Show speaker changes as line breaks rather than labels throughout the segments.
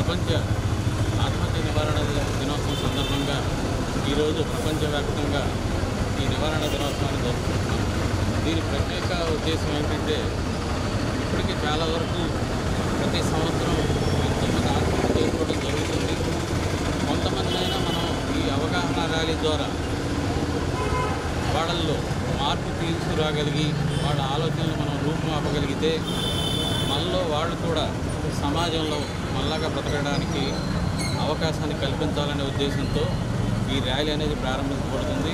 ప్రపంచ ఆత్మహత్య నివారణ దినోత్సవం సందర్భంగా ఈరోజు ప్రపంచవ్యాప్తంగా ఈ నివారణ దినోత్సవాన్ని జరుపుకుంటున్నాం దీని ప్రత్యేక ఉద్దేశం ఏంటంటే ఇప్పటికీ చాలా వరకు ప్రతి సంవత్సరం ఎంతోమంది ఆత్మహత్య చేసుకోవడం జరుగుతుంది కొంతమంది అయినా మనం ఈ అవగాహన ర్యాలీ ద్వారా వాళ్ళల్లో మార్పు తీసుకురాగలిగి వాళ్ళ ఆలోచనలు మనం రూపుమాపగలిగితే మనలో వాళ్ళు కూడా సమాజంలో మళ్ళాగా బ్రతకడానికి అవకాశాన్ని కల్పించాలనే ఉద్దేశంతో ఈ ర్యాలీ అనేది ప్రారంభించబడుతుంది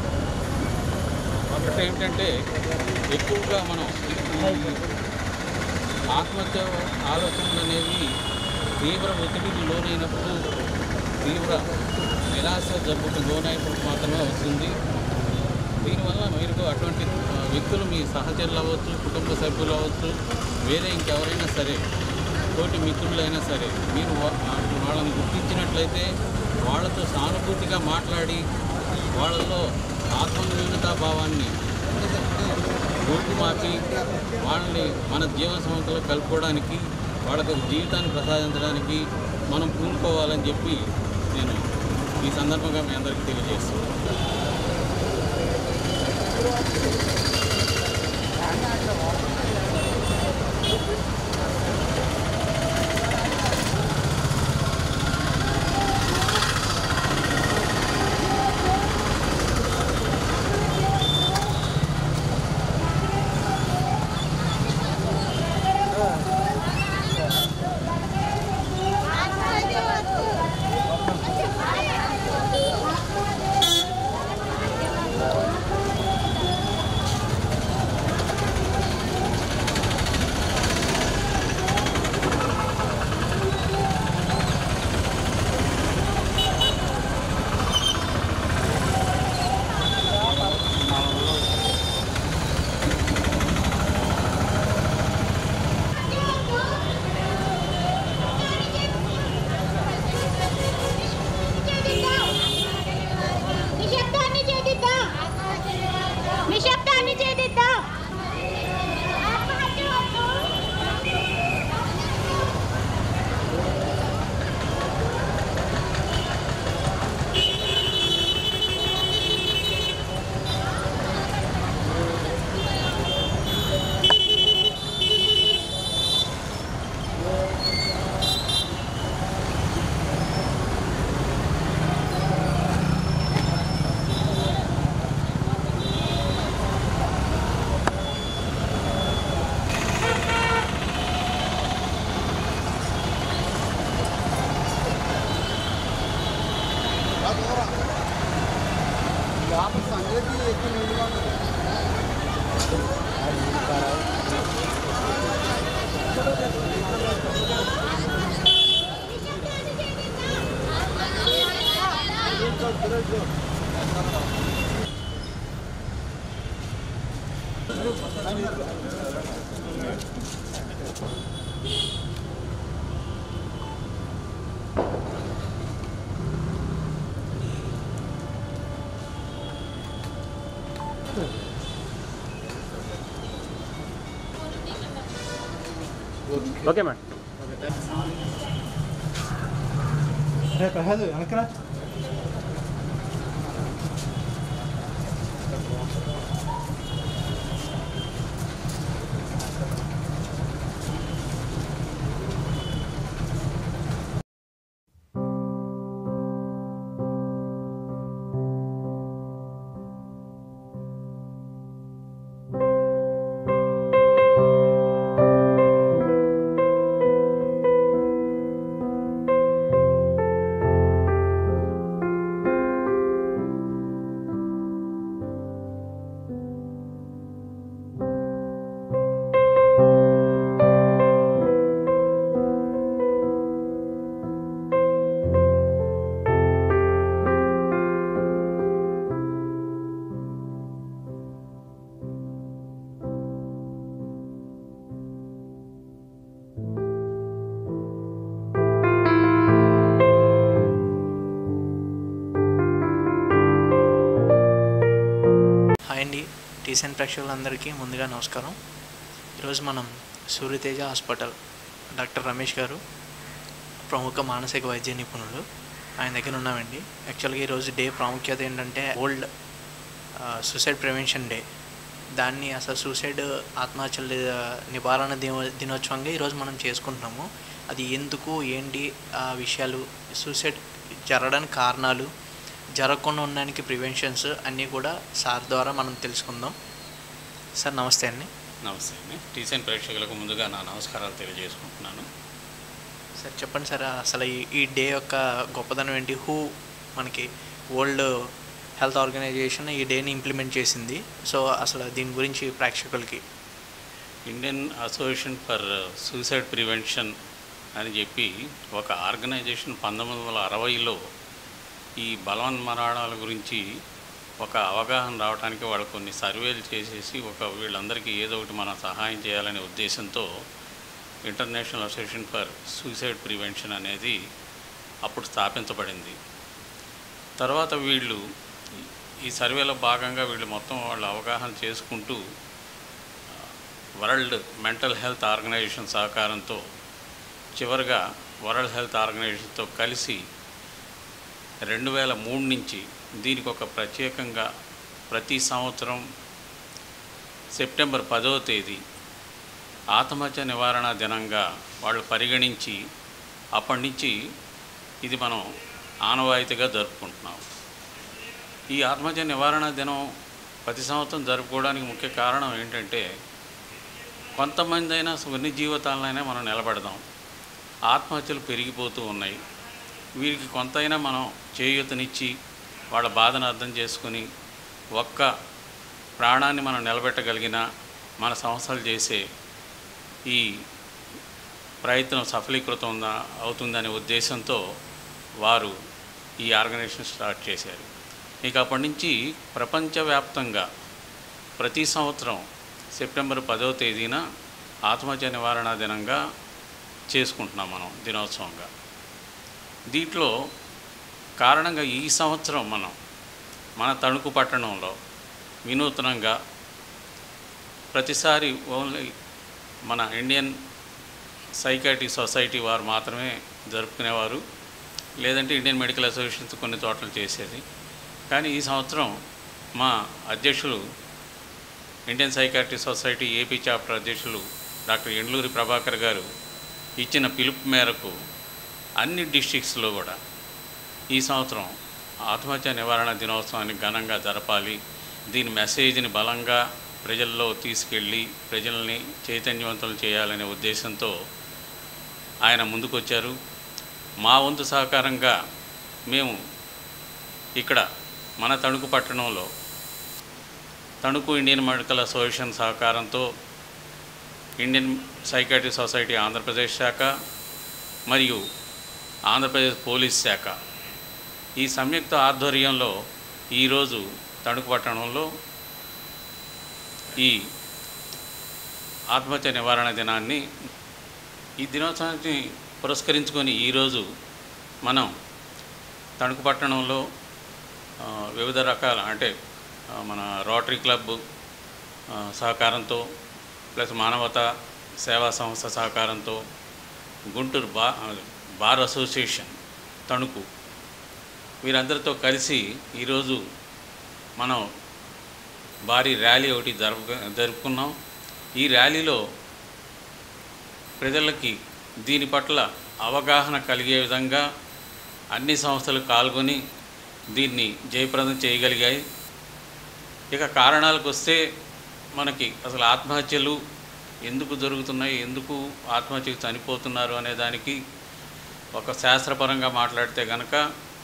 ఒకటి ఏమిటంటే ఎక్కువగా మనం ఈ ఆత్మహత్య ఆలోచనలు అనేవి తీవ్ర ఒత్తిడికి లోనైనప్పుడు తీవ్ర నిరాశ జబ్బుకు లోనైనప్పుడు మాత్రమే వస్తుంది దీనివల్ల మీరు అటువంటి ఆ, వ్యక్తులు మీ సహచరులు అవ్వచ్చు కుటుంబ సభ్యులు అవ్వచ్చు వేరే ఇంకెవరైనా సరే తోటి మిత్రులైనా సరే మీరు వా- వా- వాళ్ళని గుర్తించినట్లయితే వాళ్ళతో సానుభూతిగా మాట్లాడి వాళ్ళలో ఆత్మన్యూనతా భావాన్ని రూపుమాపి వాళ్ళని మన జీవన సంస్థలో కలుపుకోవడానికి వాళ్ళకు ఒక జీవితాన్ని ప్రసాదించడానికి మనం పూనుకోవాలని చెప్పి నేను ఈ సందర్భంగా మీ అందరికీ తెలియజేస్తున్నాను
నిశ్శబ్దాన్ని చేదిద్దాం నిశ్శబ్దాన్ని చేదిద్దాం ఆత్మహత్య వద్దు
ఓకే మేడం
అరే ప్రసాద్ వెనకరా
హాయ్ అండి టీసీఎన్ ప్రేక్షకులందరికీ ముందుగా నమస్కారం ఈరోజు మనం సూర్యతేజ హాస్పిటల్ డాక్టర్ రమేష్ గారు ప్రముఖ మానసిక వైద్య నిపుణులు ఆయన దగ్గర ఉన్నామండి యాక్చువల్గా ఈరోజు డే ప్రాముఖ్యత ఏంటంటే ఓల్డ్ సూసైడ్ ప్రివెన్షన్ డే దాన్ని అసలు సూసైడ్ ఆత్మహత్యల నివారణ దినో దినోత్సవంగా ఈరోజు మనం చేసుకుంటున్నాము అది ఎందుకు ఏంటి ఆ విషయాలు సూసైడ్ జరగడానికి కారణాలు జరగకుండా ఉండడానికి ప్రివెన్షన్స్ అన్నీ కూడా సార్ ద్వారా మనం తెలుసుకుందాం సార్ నమస్తే అండి
నమస్తే అండి టీసీఎన్ ప్రేక్షకులకు ముందుగా నా నమస్కారాలు తెలియజేసుకుంటున్నాను
సార్ చెప్పండి సార్ అసలు ఈ ఈ డే యొక్క గొప్పదనం ఏంటి హూ మనకి వరల్డ్ హెల్త్ ఆర్గనైజేషన్ ఈ డేని ఇంప్లిమెంట్ చేసింది సో అసలు దీని గురించి ప్రేక్షకులకి
Indian Association for Suicide Prevention అని చెప్పి ఒక ఆర్గనైజేషన్ పంతొమ్మిది వందల అరవైలో ఈ బలవన్మరణాల గురించి ఒక అవగాహన రావడానికి వాళ్ళు కొన్ని సర్వేలు చేసేసి ఒక వీళ్ళందరికీ ఏదో ఒకటి మనం సహాయం చేయాలనే ఉద్దేశంతో International Association for Suicide Prevention అనేది అప్పుడు స్థాపించబడింది తర్వాత వీళ్ళు ఈ సర్వేలో భాగంగా వీళ్ళు మొత్తం వాళ్ళు అవగాహన చేసుకుంటూ వరల్డ్ మెంటల్ హెల్త్ ఆర్గనైజేషన్ సహకారంతో చివరిగా వరల్డ్ హెల్త్ ఆర్గనైజేషన్తో కలిసి రెండు వేల మూడు నుంచి దీనికి ఒక ప్రత్యేకంగా ప్రతి సంవత్సరం సెప్టెంబర్ పదవ తేదీ ఆత్మహత్య నివారణ దినంగా వాళ్ళు పరిగణించి అప్పటి నుంచి ఇది మనం ఆనవాయితీగా జరుపుకుంటున్నాం ఈ ఆత్మహత్య నివారణ దినం ప్రతి సంవత్సరం జరుపుకోవడానికి ముఖ్య కారణం ఏంటంటే కొంతమంది అయినా కొన్ని జీవితాలనైనా మనం నిలబెడదాం ఆత్మహత్యలు పెరిగిపోతూ ఉన్నాయి వీరికి కొంతైనా మనం చేయూతనిచ్చి వాళ్ళ బాధను అర్థం చేసుకుని ఒక్క ప్రాణాన్ని మనం నిలబెట్టగలిగిన మన సంస్థలు చేసే ఈ ప్రయత్నం సఫలీకృతం ఉందా అవుతుందనే ఉద్దేశంతో వారు ఈ ఆర్గనైజేషన్ స్టార్ట్ చేశారు ఇక అప్పటి నుంచి ప్రపంచవ్యాప్తంగా ప్రతి సంవత్సరం సెప్టెంబర్ పదవ తేదీన ఆత్మహత్య నివారణ దినంగా చేసుకుంటున్నాం మనం దినోత్సవంగా దీంట్లో కారణంగా ఈ సంవత్సరం మనం మన తణుకు పట్టణంలో వినూత్నంగా ప్రతిసారి ఓన్లీ మన ఇండియన్ సైకాట్రీ సొసైటీ వారు మాత్రమే జరుపుకునేవారు లేదంటే ఇండియన్ మెడికల్ అసోసియేషన్స్ కొన్ని చోట్ల చేసేది కానీ ఈ సంవత్సరం మా అధ్యక్షులు Indian psychiatry Society AP chapter doctor Endluri ఎండ్లూరి ప్రభాకర్ గారు ఇచ్చిన పిలుపు మేరకు అన్ని డిస్ట్రిక్ట్స్లో కూడా ఈ సంవత్సరం ఆత్మహత్య నివారణ దినోత్సవాన్ని ఘనంగా జరపాలి దీని మెసేజ్ని బలంగా ప్రజల్లో తీసుకెళ్ళి ప్రజల్ని చైతన్యవంతులు చేయాలనే ఉద్దేశంతో ఆయన ముందుకొచ్చారు మా వంతు సహకారంగా మేము ఇక్కడ మన తణుకు పట్టణంలో తణుకు ఇండియన్ మెడికల్ అసోసియేషన్ సహకారంతో ఇండియన్ సైకాట్రీ సొసైటీ ఆంధ్రప్రదేశ్ శాఖ మరియు ఆంధ్రప్రదేశ్ పోలీస్ శాఖ ఈ సంయుక్త ఆధ్వర్యంలో ఈరోజు తణుకు పట్టణంలో ఈ ఆత్మహత్య నివారణ దినాన్ని ఈ దినోత్సవాన్ని పురస్కరించుకొని ఈరోజు మనం తణుకు పట్టణంలో ఆ, వివిధ రకాల అంటే ఆ, మన రోటరీ క్లబ్ ఆ, సహకారంతో ప్లస్ మానవతా సేవా సంస్థ సహకారంతో గుంటూరు బా బార్ అసోసియేషన్ తణుకు వీరందరితో కలిసి ఈరోజు మనం భారీ ర్యాలీ ఒకటి జరుపు జరుపుకున్నాం ఈ ర్యాలీలో ప్రజలకి దీని పట్ల అవగాహన కలిగే విధంగా అన్ని సంస్థలు పాల్గొని దీన్ని జయప్రదం చేయగలిగాయి ఇక కారణాలకు వస్తే మనకి అసలు ఆత్మహత్యలు ఎందుకు జరుగుతున్నాయి ఎందుకు ఆత్మహత్యకు చనిపోతున్నారు అనే దానికి ఒక శాస్త్రపరంగా మాట్లాడితే కనుక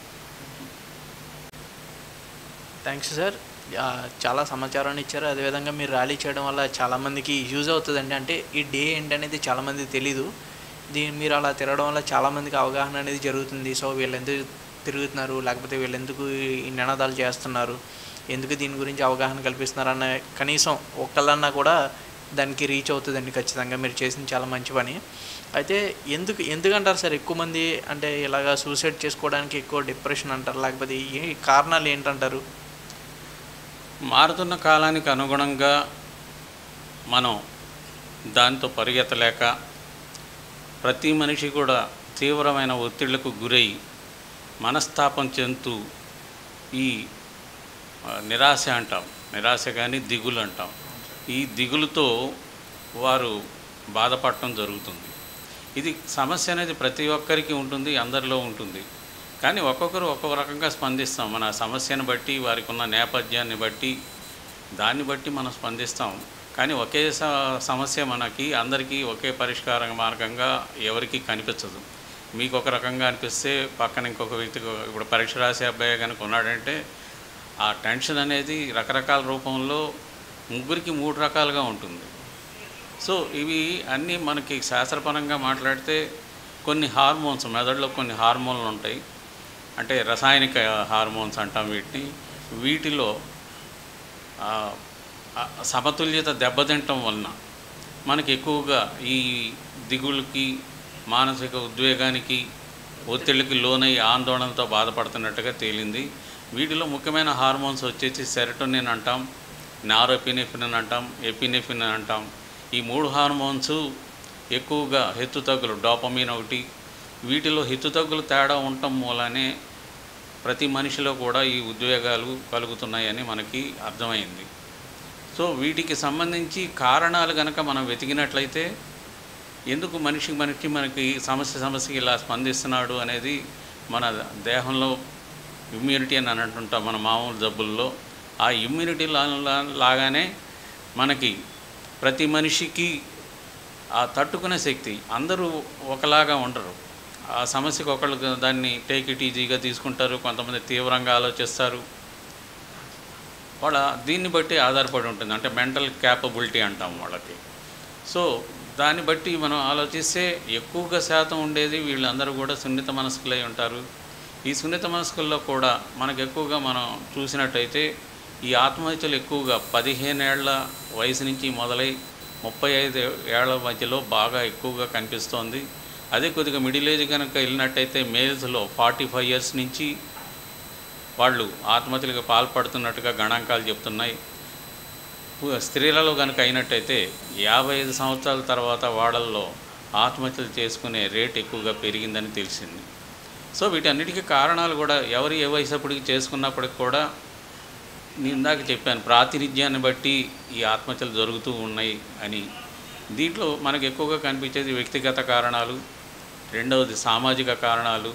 థ్యాంక్స్ సార్ ఆ, చాలా సమాచారాన్ని ఇచ్చారు అదేవిధంగా మీరు ర్యాలీ చేయడం వల్ల చాలామందికి యూజ్ అవుతుందండి అంటే ఈ డే ఏంటనేది చాలామందికి తెలీదు దీని మీరు అలా తిరగడం వల్ల చాలామందికి అవగాహన అనేది జరుగుతుంది సో వీళ్ళు ఎందుకు తిరుగుతున్నారు లేకపోతే వీళ్ళు ఎందుకు ఈ నినాదాలు చేస్తున్నారు ఎందుకు దీని గురించి అవగాహన కల్పిస్తున్నారు అన్న కనీసం ఒక్కళ్ళన్నా కూడా దానికి రీచ్ అవుతుందండి ఖచ్చితంగా మీరు చేసింది చాలా మంచి పని అయితే ఎందుకు ఎందుకంటారు సార్ ఎక్కువ మంది అంటే ఇలాగా సూసైడ్ చేసుకోవడానికి ఎక్కువ డిప్రెషన్ అంటారు లేకపోతే ఏ కారణాలు ఏంటంటారు
మారుతున్న కాలానికి అనుగుణంగా మనం దాంతో పరిగెత్తలేక ప్రతి మనిషి కూడా తీవ్రమైన ఒత్తిళ్లకు గురై మనస్తాపం చెందుతూ ఈ ఆ, నిరాశ అంటాం నిరాశ కానీ దిగులు అంటాం ఈ దిగులుతో వారు బాధపడటం జరుగుతుంది ఇది సమస్య అనేది ప్రతి ఒక్కరికి ఉంటుంది అందరిలో ఉంటుంది కానీ ఒక్కొక్కరు ఒక్కొక్క రకంగా స్పందిస్తాం మన సమస్యను బట్టి వారికి ఉన్న నేపథ్యాన్ని బట్టి దాన్ని బట్టి మనం స్పందిస్తాం కానీ ఒకే స- సమస్య మనకి అందరికీ ఒకే పరిష్కార మార్గంగా ఎవరికీ కనిపించదు మీకు ఒక రకంగా అనిపిస్తే పక్కన ఇంకొక వ్యక్తికి ఇప్పుడు పరీక్ష రాసే అబ్బాయి కనుక ఉన్నాడంటే ఆ టెన్షన్ అనేది రకరకాల రూపంలో ముగ్గురికి మూడు రకాలుగా ఉంటుంది సో ఇవి అన్నీ మనకి శాస్త్రపరంగా మాట్లాడితే కొన్ని హార్మోన్స్ మెదడులో కొన్ని హార్మోన్లు ఉంటాయి అంటే రసాయనిక హార్మోన్స్ అంటాం వీటిని వీటిలో ఆ, ఆ సమతుల్యత దెబ్బతింటం వలన మనకి ఎక్కువగా ఈ దిగుళ్ళకి మానసిక ఉద్వేగానికి ఒత్తిడికి లోనై ఆందోళనతో బాధపడుతున్నట్టుగా తేలింది వీటిలో ముఖ్యమైన హార్మోన్స్ వచ్చేసి సెరటోనిన్ అంటాం నారోపినెఫిన్ అంటాం ఎపినెఫిన్ అంటాం ఈ మూడు హార్మోన్స్ ఎక్కువగా హెచ్చుతగ్గులు డోపమీన్ ఒకటి వీటిలో హెచ్చుతగ్గులు తేడా ఉండటం మూలనే ప్రతి మనిషిలో కూడా ఈ ఉద్వేగాలు కలుగుతున్నాయని మనకి అర్థమైంది సో వీటికి సంబంధించి కారణాలు కనుక మనం వెతికినట్లయితే ఎందుకు మనిషి మనిషి మనకి సమస్య సమస్యకి ఇలా స్పందిస్తున్నాడు అనేది మన దేహంలో ఇమ్యూనిటీ అని అని అంటుంటాం మన మామూలు జబ్బుల్లో ఆ ఇమ్యూనిటీ లా- లా- లాగానే మనకి ప్రతి మనిషికి ఆ తట్టుకునే శక్తి అందరూ ఒకలాగా ఉండరు ఆ సమస్యకు ఒకళ్ళు దాన్ని టేక్ ఇట్ ఈజీగా తీసుకుంటారు కొంతమంది తీవ్రంగా ఆలోచిస్తారు వాళ్ళ దీన్ని బట్టి ఆధారపడి ఉంటుంది అంటే మెంటల్ క్యాపబిలిటీ అంటాం వాళ్ళకి సో దాన్ని బట్టి మనం ఆలోచిస్తే ఎక్కువగా శాతం ఉండేది వీళ్ళందరూ కూడా సున్నిత మనస్కులై ఉంటారు ఈ సున్నిత మనస్కుల్లో కూడా మనకు ఎక్కువగా మనం చూసినట్టయితే ఈ ఆత్మహత్యలు ఎక్కువగా పదిహేనేళ్ల వయసు నుంచి మొదలై ముప్పై ఐదు ఏళ్ల మధ్యలో బాగా ఎక్కువగా కనిపిస్తోంది అదే కొద్దిగా మిడిల్ ఏజ్ కనుక వెళ్ళినట్టయితే మేల్స్లో ఫార్టీ ఫైవ్ ఇయర్స్ నుంచి వాళ్ళు ఆత్మహత్యలకు పాల్పడుతున్నట్టుగా గణాంకాలు చెప్తున్నాయి పు- స్త్రీలలో కనుక అయినట్టయితే యాభై ఐదు సంవత్సరాల తర్వాత వాడల్లో ఆత్మహత్యలు చేసుకునే రేట్ ఎక్కువగా పెరిగిందని తెలిసింది సో వీటన్నిటికీ కారణాలు కూడా ఎవరు ఏ వయసప్పటికి చేసుకున్నప్పటికి కూడా నేను ఇందాక చెప్పాను ప్రాతినిధ్యాన్ని బట్టి ఈ ఆత్మహత్యలు జరుగుతూ ఉన్నాయి అని దీంట్లో మనకు ఎక్కువగా కనిపించేది వ్యక్తిగత కారణాలు రెండవది సామాజిక కారణాలు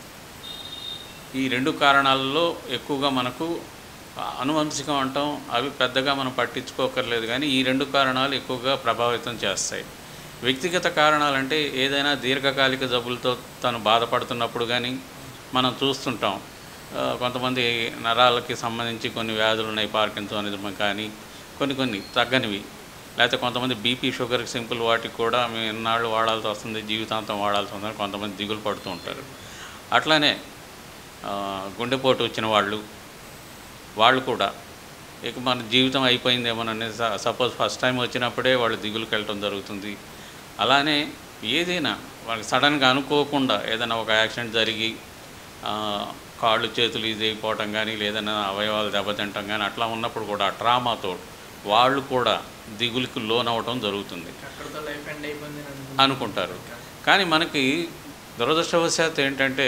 ఈ రెండు కారణాలలో ఎక్కువగా మనకు అనువంశికం అంటాం అవి పెద్దగా మనం పట్టించుకోకర్లేదు కానీ ఈ రెండు కారణాలు ఎక్కువగా ప్రభావితం చేస్తాయి వ్యక్తిగత కారణాలంటే ఏదైనా దీర్ఘకాలిక జబ్బులతో తను బాధపడుతున్నప్పుడు కానీ మనం చూస్తుంటాం ఆ, కొంతమంది నరాలకి సంబంధించి కొన్ని వ్యాధులు ఉన్నాయి పార్కిన్సోనిజం కానీ కొన్ని కొన్ని తగ్గనివి లేకపోతే కొంతమంది బీపీ షుగర్ సింపుల్ వాటికి కూడా మేము ఎన్నాళ్ళు వాడాల్సి వస్తుంది జీవితాంతం వాడాల్సి వస్తుంది కొంతమంది దిగులు పడుతూ ఉంటారు అట్లానే ఆ, గుండెపోటు వచ్చిన వాళ్ళు వాళ్ళు కూడా ఇక మన జీవితం అయిపోయిందేమోనని సపోజ్ ఫస్ట్ టైం వచ్చినప్పుడే వాళ్ళు దిగులుకి వెళ్ళటం జరుగుతుంది అలానే ఏదైనా వాళ్ళకి సడన్గా అనుకోకుండా ఏదైనా ఒక యాక్సిడెంట్ జరిగి ఆ, కాళ్ళు చేతులు ఇది అయిపోవటం కానీ లేదన్నా అవయవాలు దెబ్బతింటం కానీ అట్లా ఉన్నప్పుడు కూడా ట్రామాతో వాళ్ళు కూడా దిగులుకి లోన్ అవ్వటం జరుగుతుంది
అక్కడితో లైఫ్ ఎండ్ అయిపోయింది అని
అనుకుంటారు కానీ మనకి దురదృష్టవశాత్తు ఏంటంటే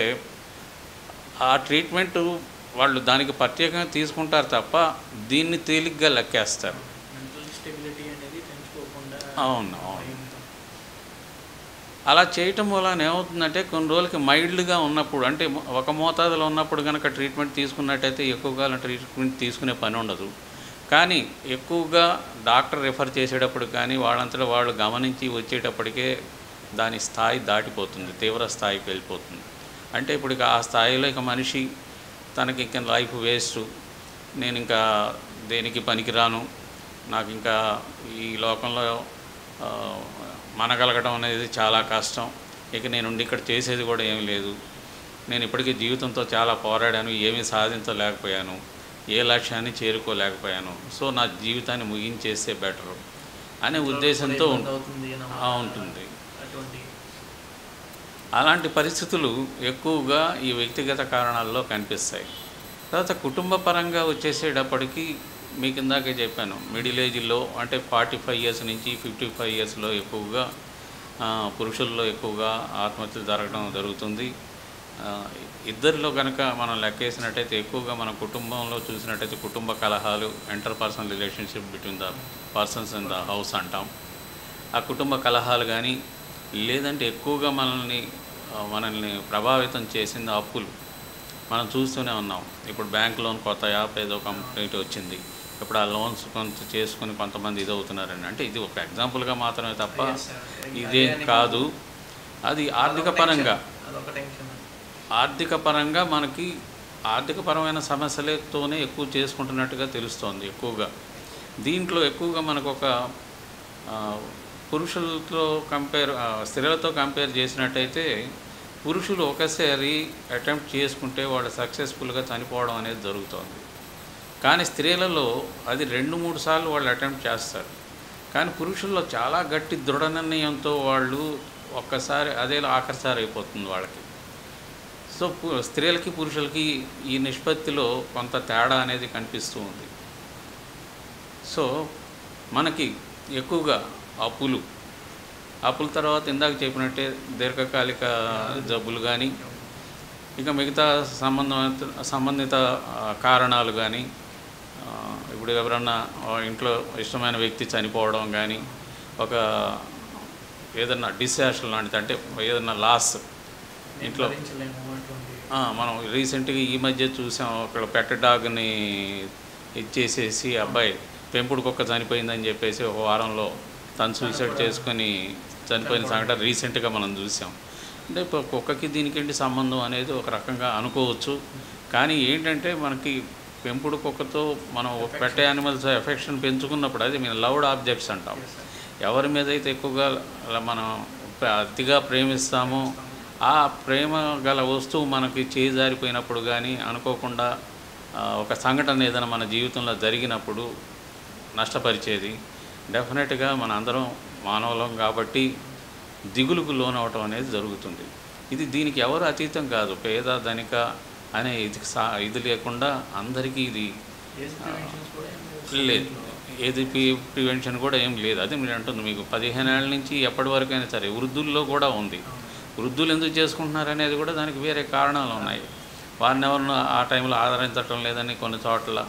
ఆ ట్రీట్మెంట్ వాళ్ళు దానికి ప్రత్యేకంగా తీసుకుంటారు తప్ప దీన్ని తేలిగ్గా లెక్కేస్తారు
మెంటల్ స్టెబిలిటీ అనేది పెంచుకోకుండా
అవును అవును అలా చేయటం వలన ఏమవుతుందంటే కొన్ని రోజులకి మైల్డ్గా ఉన్నప్పుడు అంటే ఒక మోతాదులో ఉన్నప్పుడు కనుక ట్రీట్మెంట్ తీసుకున్నట్టయితే ఎక్కువ కాలం ట్రీట్మెంట్ తీసుకునే పని ఉండదు కానీ ఎక్కువగా డాక్టర్ రిఫర్ చేసేటప్పుడు కానీ వాళ్ళంతటా వాళ్ళు గమనించి వచ్చేటప్పటికే దాని స్థాయి దాటిపోతుంది తీవ్ర స్థాయికి వెళ్ళిపోతుంది అంటే ఇప్పుడు ఇక ఆ స్థాయిలో ఇక మనిషి తనకి ఇంకా లైఫ్ వేస్ట్ నేను ఇంకా దేనికి పనికిరాను నాకు ఇంకా ఈ లోకంలో ఆ, మనగలగడం అనేది చాలా కష్టం ఇక నేను ఉండి ఇక్కడ చేసేది కూడా ఏమీ లేదు నేను ఇప్పటికీ జీవితంతో చాలా పోరాడాను ఏమీ సాధించలేకపోయాను ఏ లక్ష్యాన్ని చేరుకోలేకపోయాను సో నా జీవితాన్ని ముగించేస్తే బెటరు అనే ఉద్దేశంతో
ఇబ్బంది
ఉం-
అవుతుంది అని
ఆ, ఉంటుంది
అటువంటి
అలాంటి పరిస్థితులు ఎక్కువగా ఈ వ్యక్తిగత కారణాల్లో కనిపిస్తాయి తర్వాత కుటుంబ పరంగా వచ్చేసేటప్పటికి మీకు ఇందాకే చెప్పాను మిడిల్ ఏజ్లో అంటే ఫార్టీ ఫైవ్ ఇయర్స్ నుంచి ఫిఫ్టీ ఫైవ్ ఇయర్స్లో ఎక్కువగా ఆ, పురుషుల్లో ఎక్కువగా ఆత్మహత్యలు జరగడం జరుగుతుంది ఆ, ఇద్దరిలో కనుక మనం లెక్కేసినట్టయితే ఎక్కువగా మన కుటుంబంలో చూసినట్టయితే కుటుంబ కలహాలు interpersonal relationship between the persons in the house అంటాం ఆ కుటుంబ కలహాలు కానీ లేదంటే ఎక్కువగా మనల్ని ఆ, మనల్ని ప్రభావితం చేసింది అప్పులు మనం చూస్తూనే ఉన్నాం ఇప్పుడు బ్యాంక్ లోన్ కొత్త యాప్ ఏదో కంప్లీట్ వచ్చింది ఇప్పుడు ఆ లోన్స్ కొంత చేసుకుని కొంతమంది ఇది అవుతున్నారండి అంటే ఇది ఒక ఎగ్జాంపుల్గా మాత్రమే తప్ప
Yes, sir.
ఇదే
అదే అని
కాదు అది ఆర్థిక పరంగా
అదొక టెన్షన్
ఆర్థిక పరంగా మనకి ఆర్థిక పరమైన సమస్యలతోనే ఎక్కువ చేసుకుంటున్నట్టుగా తెలుస్తోంది ఎక్కువగా దీంట్లో ఎక్కువగా మనకు ఒక ఆ, పురుషులతో కంపేర్ ఆ, స్త్రీలతో కంపేర్ చేసినట్టయితే పురుషులు ఒకసారి అటెంప్ట్ చేసుకుంటే వాళ్ళు సక్సెస్ఫుల్గా చనిపోవడం అనేది జరుగుతోంది కానీ స్త్రీలలో అది రెండు మూడు సార్లు వాళ్ళు అటెంప్ట్ చేస్తారు కానీ పురుషుల్లో చాలా గట్టి దృఢ నిర్ణయంతో వాళ్ళు ఒక్కసారి అదే ఆఖరిసారి అయిపోతుంది వాళ్ళకి సో పు- స్త్రీలకి పురుషులకి ఈ నిష్పత్తిలో కొంత తేడా అనేది కనిపిస్తూ ఉంది సో మనకి ఎక్కువగా అప్పులు అప్పుల తర్వాత ఇందాక చెప్పినట్టే దీర్ఘకాలిక జబ్బులు కానీ ఇక మిగతా సంబంధ సంబంధిత ఆ, కారణాలు కానీ ఆ, ఇప్పుడు ఎవరన్నా ఆ, ఇంట్లో ఇష్టమైన వ్యక్తి చనిపోవడం కానీ ఒక ఏదన్నా డిసాస్టర్ లాంటిది అంటే ఏదన్నా లాస్ ఇంట్లో
భరించలేము అటువంటి
ఆ, మనం రీసెంట్గా ఈ మధ్య చూసాం అక్కడ పెట్ డాగ్ని ఇచ్చేసేసి అబ్బాయి పెంపుడు కుక్క చనిపోయిందని చెప్పేసి ఒక వారంలో తను సూసైడ్ చేసుకొని చనిపోయిన సంఘటన రీసెంట్గా మనం చూసాం అంటే ఇప్పుడు కుక్కకి దీనికి ఏంటి సంబంధం అనేది ఒక రకంగా అనుకోవచ్చు కానీ ఏంటంటే మనకి పెంపుడు కుక్కతో మనం ఒక పెట్ యానిమల్స్ ఎఫెక్షన్ పెంచుకున్నప్పుడు అది మేము లవ్డ్ ఆబ్జెక్ట్స్ అంటాం ఎవరి మీద అయితే ఎక్కువగా అలా మనం ప్ర- అతిగా ప్రేమిస్తామో ఆ ప్రేమ గల వస్తువు మనకి చేజారిపోయినప్పుడు కానీ అనుకోకుండా ఆ, ఒక సంఘటన ఏదైనా మన జీవితంలో జరిగినప్పుడు నష్టపరిచేది డెఫినెట్గా మన అందరం మానవులం కాబట్టి దిగులుకు లోనవటం అనేది జరుగుతుంది ఇది దీనికి ఎవరు అతీతం కాదు పేద ధనిక అనే ఇది సా ఇది లేకుండా అందరికీ ఇది
ఏజ్ ప్రివెన్షన్స్ కూడా ఏం లేవు.
లేదు ఏది ప్రివెన్షన్ కూడా ఏం లేదు అది మీరు అంటుంది మీకు పదిహేను ఏళ్ళ నుంచి ఎప్పటి వరకైనా సరే వృద్ధుల్లో కూడా ఉంది వృద్ధులు ఎందుకు చేసుకుంటున్నారు అనేది కూడా దానికి వేరే కారణాలు ఉన్నాయి వారిని ఎవరిని ఆ టైంలో ఆదరించటం లేదని కొన్ని చోట్ల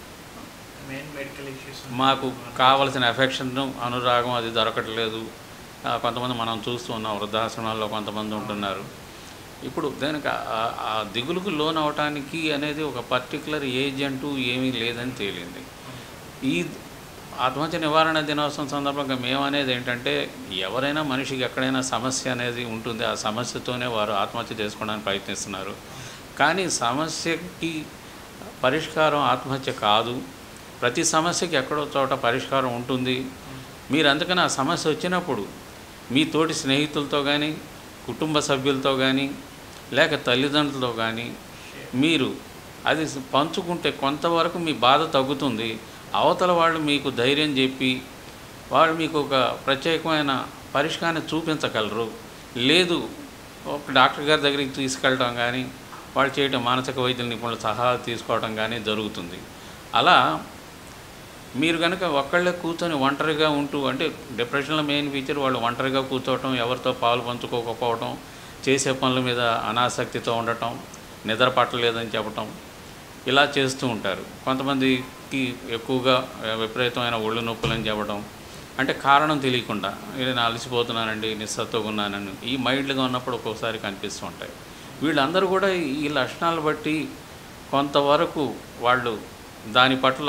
మెయిన్ మెడికల్ ఇష్యూస్
మాకు కావలసిన ఎఫెక్షన్ అనురాగం అది దొరకట్లేదు ఆ, కొంతమంది మనం చూస్తూ ఉన్నాం వృద్ధాశ్రమాల్లో కొంతమంది ఉంటున్నారు ఇప్పుడు దానికి ఆ- ఆ- ఆ దిగులుకు లోన్ అవటానికి అనేది ఒక పర్టికులర్ ఏజ్ అంటూ ఏమీ లేదని తేలింది ఈ ఆత్మహత్య నివారణ దినోత్సవం సందర్భంగా మేము అనేది ఏంటంటే ఎవరైనా మనిషికి ఎక్కడైనా సమస్య అనేది ఉంటుంది ఆ సమస్యతోనే వారు ఆత్మహత్య చేసుకోవడానికి ప్రయత్నిస్తున్నారు కానీ సమస్యకి పరిష్కారం ఆత్మహత్య కాదు ప్రతి సమస్యకి ఎక్కడో చోట పరిష్కారం ఉంటుంది మీరు అందుకని ఆ సమస్య వచ్చినప్పుడు మీ తోటి స్నేహితులతో కానీ కుటుంబ సభ్యులతో కానీ లేక తల్లిదండ్రులతో కానీ మీరు అది పంచుకుంటే కొంతవరకు మీ బాధ తగ్గుతుంది అవతల వాళ్ళు మీకు ధైర్యం చెప్పి వాళ్ళు మీకు ఒక ప్రత్యేకమైన పరిష్కారాన్ని చూపించగలరు లేదు ఒక డాక్టర్ గారి దగ్గరికి తీసుకెళ్ళడం కానీ వాళ్ళు చేయడం మానసిక వైద్యుల నిపుణుల సలహా తీసుకోవడం కానీ జరుగుతుంది అలా మీరు కనుక ఒక్కళ్ళే కూర్చొని ఒంటరిగా ఉంటూ అంటే డిప్రెషన్లో మెయిన్ ఫీచర్ వాళ్ళు ఒంటరిగా కూర్చోవటం ఎవరితో పాలు పంచుకోకపోవటం చేసే పనుల మీద అనాసక్తితో ఉండటం నిద్ర పట్టలేదని చెప్పటం ఇలా చేస్తూ ఉంటారు కొంతమందికి ఎక్కువగా విపరీతమైన ఒళ్ళు నొప్పులని చెప్పడం అంటే కారణం తెలియకుండా నేను అలసిపోతున్నానండి నిస్సత్తుగా ఉన్నానని ఈ మైల్డ్గా ఉన్నప్పుడు ఒక్కోసారి కనిపిస్తూ ఉంటాయి వీళ్ళందరూ కూడా ఈ లక్షణాలు బట్టి కొంతవరకు వాళ్ళు దాని పట్ల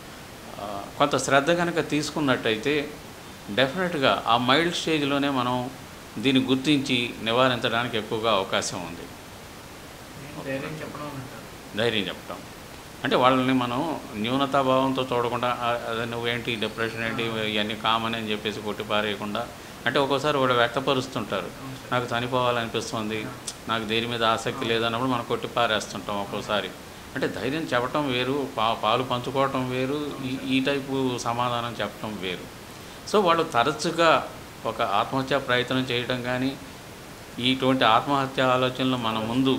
ఆ, కొంత శ్రద్ధ కనుక తీసుకున్నట్టయితే డెఫినెట్గా ఆ మైల్డ్ స్టేజ్లోనే మనం దీన్ని గుర్తించి నివారించడానికి ఎక్కువగా అవకాశం ఉంది
ధైర్యం చెప్పడం అంటారు
ధైర్యం చెప్పటం అంటే వాళ్ళని మనం న్యూనతాభావంతో చూడకుండా "ఆ, అదే నువ్వేంటి డిప్రెషన్ ఏంటి ఇవన్నీ కామన్ అని చెప్పేసి కొట్టి పారేయకుండా అంటే ఒక్కోసారి వాడు వ్యక్తపరుస్తుంటారు నాకు చనిపోవాలనిపిస్తుంది నాకు దేని మీద ఆసక్తి లేదన్నప్పుడు మనం కొట్టి పారేస్తుంటాం ఒక్కోసారి అంటే ధైర్యం చెప్పటం వేరు పా పాలు పంచుకోవటం వేరు ఈ ఈ టైపు సమాధానం చెప్పటం వేరు సో వాళ్ళు తరచుగా ఒక ఆత్మహత్య ప్రయత్నం చేయడం కానీ ఇటువంటి ఆత్మహత్య ఆలోచనలు మన ముందు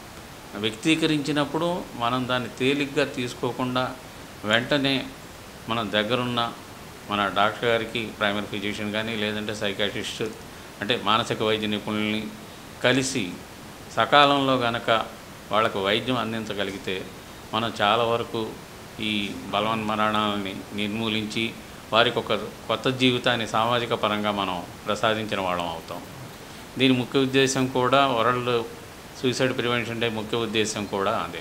వ్యక్తీకరించినప్పుడు మనం దాన్ని తేలిగ్గా తీసుకోకుండా వెంటనే మన దగ్గరున్న మన డాక్టర్ గారికి ప్రైమరీ ఫిజిషియన్ కానీ లేదంటే సైకాట్రిస్ట్ అంటే మానసిక వైద్య నిపుణుల్ని కలిసి సకాలంలో గనక వాళ్ళకు వైద్యం అందించగలిగితే మనం చాలా వరకు ఈ బలవన్మరణాలని నిర్మూలించి వారికి ఒక కొత్త జీవితాన్ని సామాజిక పరంగా మనం ప్రసాదించిన వాళ్ళం అవుతాం దీని ముఖ్య ఉద్దేశం కూడా వరల్డ్ సూసైడ్ ప్రివెన్షన్ డే ముఖ్య ఉద్దేశం కూడా అదే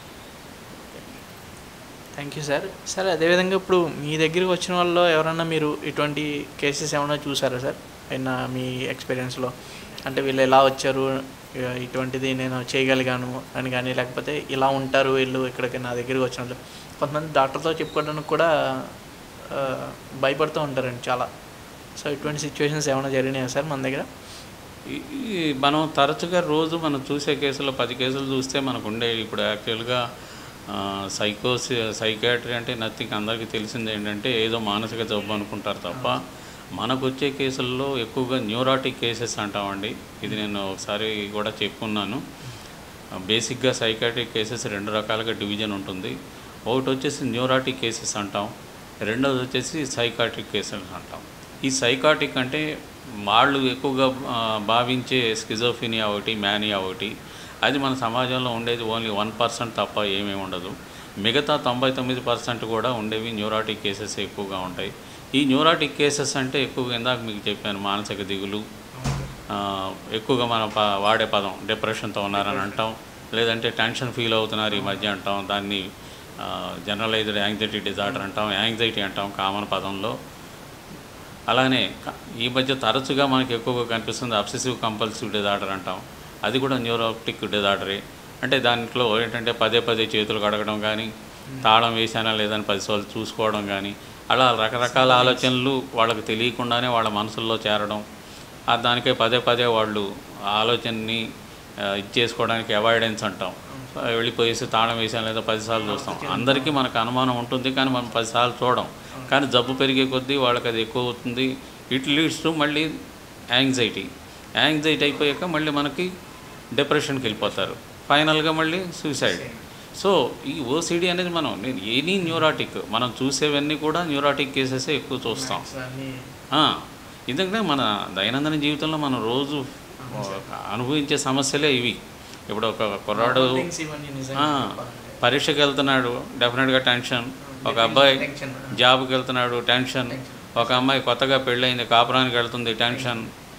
థ్యాంక్ యూ సార్ సార్ అదేవిధంగా ఇప్పుడు మీ దగ్గరికి వచ్చిన వాళ్ళలో ఎవరన్నా మీరు ఇటువంటి కేసెస్ ఏమైనా చూసారా సార్ అయినా మీ ఎక్స్పీరియన్స్లో అంటే వీళ్ళు ఎలా వచ్చారు ఇ- ఇటువంటిది నేను చేయగలిగాను అని కానీ లేకపోతే ఇలా ఉంటారు వీళ్ళు ఇక్కడికి నా దగ్గరికి వచ్చిన వాళ్ళు కొంతమంది డాక్టర్తో చెప్పుకోవడానికి కూడా ఆ, భయపడుతూ ఉంటారండి చాలా సో ఇటువంటి సిచ్యువేషన్స్ ఏమైనా జరిగినాయా సార్ మన దగ్గర
ఈ- ఈ మనం తరచుగా రోజు మనం చూసే కేసులో పది కేసులు చూస్తే మనకు ఉండే ఇప్పుడు యాక్చువల్గా సైకోస్ సైకాట్రీ అంటే నథింగ్ అందరికీ తెలిసింది ఏంటంటే ఏదో మానసిక జబ్బు అనుకుంటారు తప్ప మనకు వచ్చే కేసుల్లో ఎక్కువగా న్యూరాటిక్ కేసెస్ అంటామండి ఇది నేను ఒకసారి కూడా చెప్పుకున్నాను బేసిక్గా సైకాట్రిక్ కేసెస్ రెండు రకాలుగా డివిజన్ ఉంటుంది ఒకటి వచ్చేసి న్యూరాటిక్ కేసెస్ అంటాం రెండోది వచ్చేసి సైకాట్రిక్ కేసెస్ అంటాం ఈ సైకాటిక్ అంటే వాళ్ళు ఎక్కువగా ఆ, భావించే స్కిజోఫినియా ఒకటి మ్యానియా ఒకటి అది మన సమాజంలో ఉండేది ఓన్లీ వన్ పర్సెంట్ తప్ప ఏమీ ఉండదు మిగతా తొంభై తొమ్మిది పర్సెంట్ కూడా ఉండేవి న్యూరాటిక్ కేసెస్ ఎక్కువగా ఉంటాయి ఈ న్యూరాటిక్ కేసెస్ అంటే ఎక్కువగా ఇందాక మీకు చెప్పాను మానసిక దిగులు ఆ, ఎక్కువగా మనం ప- వాడే పదం డిప్రెషన్తో ఉన్నారని అంటాం లేదంటే టెన్షన్ ఫీల్ అవుతున్నారు ఈ మధ్య అంటాం దాన్ని జనరలైజ్డ్ యాంగ్జైటీ డిజార్డర్ అంటాం యాంగ్జైటీ అంటాం కామన్ పదంలో అలానే క- ఈ మధ్య తరచుగా మనకి ఎక్కువగా కనిపిస్తుంది అబ్సెసివ్ కంపల్సివ్ డిజార్డర్ అంటాం అది కూడా న్యూరోటిక్ డిజార్డరే అంటే దాంట్లో ఏంటంటే పదే పదే చేతులు కడగడం కానీ తాళం వేసానా లేదని పదిసార్లు చూసుకోవడం కానీ అలా రకరకాల ఆలోచనలు వాళ్ళకి తెలియకుండానే వాళ్ళ మనసుల్లో చేరడం ఆ దానికే పదే పదే వాళ్ళు ఆ ఆలోచనని ఆ, ఇది చేసుకోవడానికి అవాయిడెన్స్ అంటాం వెళ్ళిపోయేసి తాళం వేసాను లేదా పదిసార్లు చూస్తాం అందరికీ మనకు అనుమానం ఉంటుంది కానీ మనం పదిసార్లు చూడం కానీ జబ్బు పెరిగే కొద్దీ వాళ్ళకి అది ఎక్కువ అవుతుంది ఇట్ లీడ్స్ టు మళ్ళీ యాంగ్జైటీ యాంగ్జైటీ అయిపోయాక మళ్ళీ మనకి డిప్రెషన్కి వెళ్ళిపోతారు ఫైనల్గా మళ్ళీ సూసైడ్ సో ఈ ఓసిడి అనేది మనం నేను ఎనీ న్యూరాటిక్ మనం చూసేవన్నీ కూడా న్యూరాటిక్ కేసెస్ ఎక్కువ చూస్తాం ఆ, ఎందుకంటే మన దైనందిన జీవితంలో మనం రోజు అనుభవించే సమస్యలే ఇవి ఇప్పుడు ఒక కుర్రాడు ఆ, పరీక్షకి వెళ్తున్నాడు డెఫినెట్గా టెన్షన్ ఒక అబ్బాయి జాబ్కి వెళ్తున్నాడు టెన్షన్ ఒక అమ్మాయి కొత్తగా పెళ్ళయింది కాపురానికి వెళ్తుంది టెన్షన్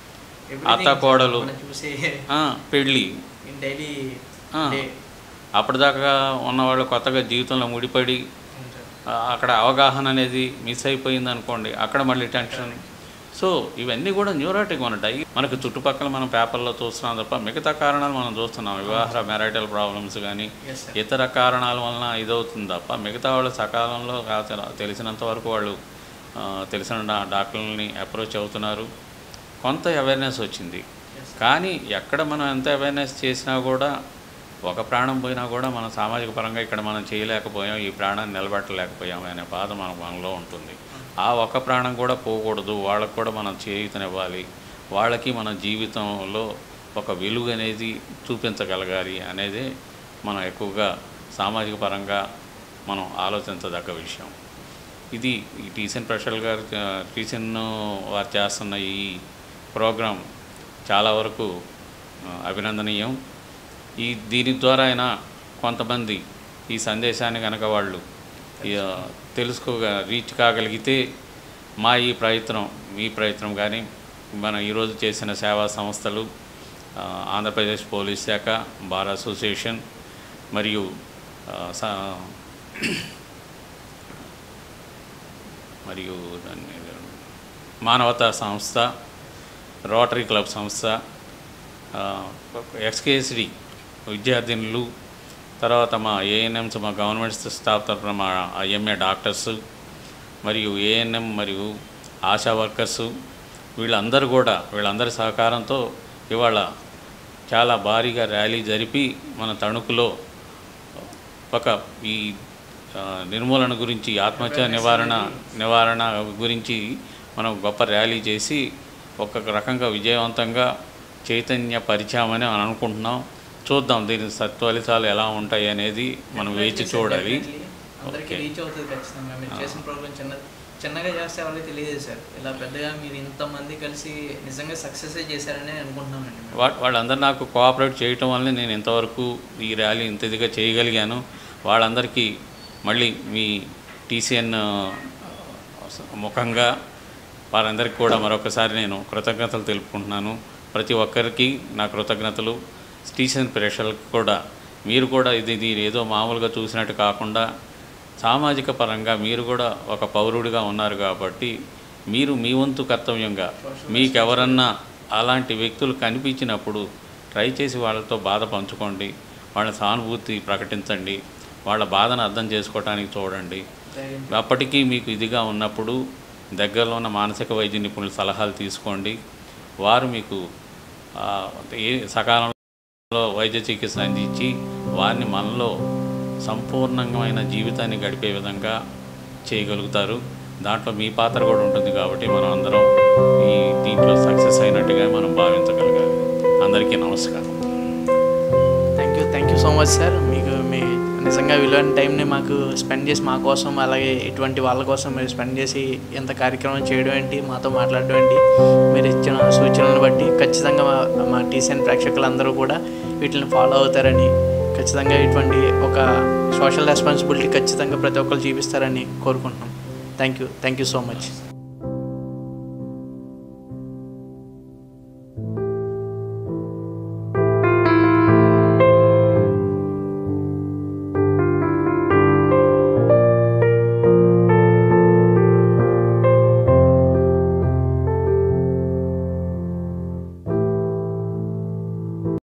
అత్త కోడలు
చూసే
ఆ, పెళ్ళి
డైలీ
ఆ, అప్పటిదాకా ఉన్నవాళ్ళు కొత్తగా జీవితంలో ముడిపడి ఆ, అక్కడ అవగాహన అనేది మిస్ అయిపోయింది అనుకోండి అక్కడ మళ్ళీ టెన్షన్ సో ఇవన్నీ కూడా న్యూరాటిక్ ఉంటాయి మనకు చుట్టుపక్కల మనం పేపర్లో చూస్తున్నాం తప్ప మిగతా కారణాలు మనం చూస్తున్నాం వివాహ మ్యారైటల్ ప్రాబ్లమ్స్ కానీ
Yes, sir.
ఇతర కారణాల వలన ఇదవుతుంది తప్ప మిగతా వాళ్ళు సకాలంలో కాచ- తెలిసినంత వరకు వాళ్ళు ఆ, తెలిసిన డా- డాక్టర్లని అప్రోచ్ అవుతున్నారు కొంత అవేర్నెస్ వచ్చింది కానీ ఎక్కడ మనం ఎంత అవేర్నెస్ చేసినా కూడా ఒక ప్రాణం పోయినా కూడా మనం సామాజిక పరంగా ఇక్కడ మనం చేయలేకపోయాం ఈ ప్రాణాన్ని నిలబెట్టలేకపోయాం అనే బాధ మన మనలో ఉంటుంది ఆ ఒక్క ప్రాణం కూడా పోకూడదు వాళ్ళకు కూడా మనం చేయుతనివ్వాలి వాళ్ళకి మన జీవితంలో ఒక వెలుగు అనేది చూపించగలగాలి అనేది మనం ఎక్కువగా సామాజిక పరంగా మనం ఆలోచించదగ్గ విషయం ఇది ఈ టీసెన్ ప్రషల్ గారు టీసెన్ వారు చేస్తున్న ఈ ప్రోగ్రాం చాలా వరకు ఆ, అభినందనీయం ఈ దీని ద్వారా అయినా కొంతమంది ఈ సందేశాన్ని కనుక వాళ్ళు ఈ, ఆ, తెలుసుకోగా రీచ్ కాగలిగితే మా ఈ ప్రయత్నం మీ ప్రయత్నం కానీ మనం ఈరోజు చేసిన సేవా సంస్థలు ఆ, ఆంధ్రప్రదేశ్ పోలీస్ శాఖ బార్ అసోసియేషన్ మరియు ఆ, సా- మరియు దాన్ని మానవతా సంస్థ రోటరీ క్లబ్ సంస్థ ఆ, ఎక్స్కేఎస్డి విద్యార్థినులు తర్వాత మా ఏఎన్ఎంస్ మా గవర్నమెంట్ స్టాఫ్ తరఫున మా ఎంఏ డాక్టర్స్ మరియు ఏఎన్ఎం మరియు ఆశా వర్కర్స్ వీళ్ళందరూ కూడా వీళ్ళందరి సహకారంతో ఇవాళ చాలా భారీగా ర్యాలీ జరిపి మన తణుకులో ఒక ఈ ఆ, నిర్మూలన గురించి ఆత్మహత్య నివారణ నివారణ గురించి మనం గొప్ప ర్యాలీ చేసి ఒక రకంగా విజయవంతంగా చైతన్య పరిచయమని మనం అనుకుంటున్నాం చూద్దాం దీని సత్ఫలితాలు ఎలా ఉంటాయి అనేది మనం వేచి చూడాలి
అందరికీ
ఓకే.
రీచ్ అవుతుంది ఖచ్చితంగా మీరు
ఆ.
చేసిన ప్రోగ్రామ్ చిన్నది చిన్నగా చేస్తే ఎవరికి తెలియదు సార్ ఇలా పెద్దగా మీరు ఇంతమంది కలిసి నిజంగా సక్సెస్ చేశారని అనుకుంటున్నామండి మేము.
వా వాళ్ళందరూ నాకు కోఆపరేట్ చేయటం వల్లనే నేను ఇంతవరకు ఈ ర్యాలీ ఇంత ఇదిగా చేయగలిగాను వాళ్ళందరికీ మళ్ళీ మీ టీసీఎన్ ముఖంగా వారందరికీ కూడా మరొకసారి నేను కృతజ్ఞతలు తెలుపుకుంటున్నాను ప్రతి ఒక్కరికి నా కృతజ్ఞతలు టీసీఎన్ ప్రేక్షకులకు కూడా మీరు కూడా ఇది ఇది ఏదో మామూలుగా చూసినట్టు కాకుండా సామాజిక పరంగా మీరు కూడా ఒక పౌరుడిగా ఉన్నారు కాబట్టి మీరు మీ వంతు కర్తవ్యంగా మీకెవరన్నా అలాంటి వ్యక్తులు కనిపించినప్పుడు ట్రై చేసి వాళ్ళతో బాధ పంచుకోండి వాళ్ళ సానుభూతి ప్రకటించండి వాళ్ళ బాధను అర్థం చేసుకోవడానికి చూడండి
దయ-
అప్పటికీ మీకు ఇదిగా ఉన్నప్పుడు దగ్గరలో ఉన్న మానసిక వైద్య నిపుణుల సలహాలు తీసుకోండి వారు మీకు ఆ, ఏ సకాలంలో వైద్య చికిత్స అందించి వారిని మనలో సంపూర్ణమైన జీవితాన్ని గడిపే విధంగా చేయగలుగుతారు దాంట్లో మీ పాత్ర కూడా ఉంటుంది కాబట్టి మనం అందరం ఈ దీంట్లో సక్సెస్ అయినట్టుగా మనం భావించగలగాలి అందరికీ నమస్కారం
thank you thank you so much sir మీకు మీ నిజంగా విలువైన టైంని మాకు స్పెండ్ చేసి మా కోసం అలాగే ఇటువంటి వాళ్ళ కోసం మీరు స్పెండ్ చేసి ఎంత కార్యక్రమం చేయడం ఏంటి మాతో మాట్లాడడం ఏంటి మీరు ఇచ్చిన సూచనలను బట్టి ఖచ్చితంగా మా మా టీసీఎన్ ప్రేక్షకులందరూ కూడా వీటిని ఫాలో అవుతారని ఖచ్చితంగా ఇటువంటి ఒక సోషల్ రెస్పాన్సిబిలిటీ ఖచ్చితంగా ప్రతి ఒక్కరు చూపిస్తారని కోరుకుంటున్నాం thank you thank you so much